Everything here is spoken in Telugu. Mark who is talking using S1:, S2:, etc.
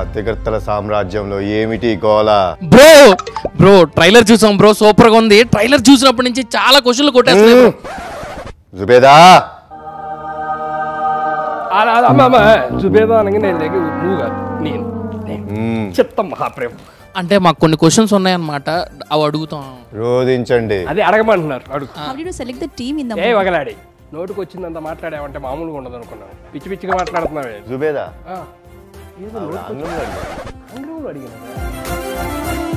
S1: అతికర్తల సామ్రాజ్యంలో ఏమిటి గోల
S2: బ్రో బ్రో ట్రైలర్ చూసాం బ్రో సూపర్ గా ఉంది ట్రైలర్ చూసినప్పటి నుంచి చాలా క్వశ్చన్లు కొట్టేస్తున్నాయి bro.
S1: జుబేదా
S3: అలా అలా అమ్మ అమ్మ జుబేదా అనగానే లేక నువ్వు కాదు నేను నేను
S1: మ్మ్.
S3: చెప్తాం మహాప్రేమ
S2: అంటే మాకు కొన్ని క్వశ్చన్స్ ఉన్నాయన్నమాట అవి అడుగుతాం
S1: రోధించండి
S3: అదే అడగమంటున్నారు అడుగు
S4: How did you select the team in the
S3: A
S4: movie?
S3: వగలాడి నోటికి వచ్చిందంత మాట్లాడావంటే మామూలుగా ఉండదు అనుకున్నాను పిచ్చి పిచ్చిగా మాట్లాడుతున్నావే
S1: జుబేదా
S3: ఆ, ఏదో
S1: ఆవిడ ఆంగ్లంలో అడిగారు.
S3: ఆంగ్లంలో అడిగాను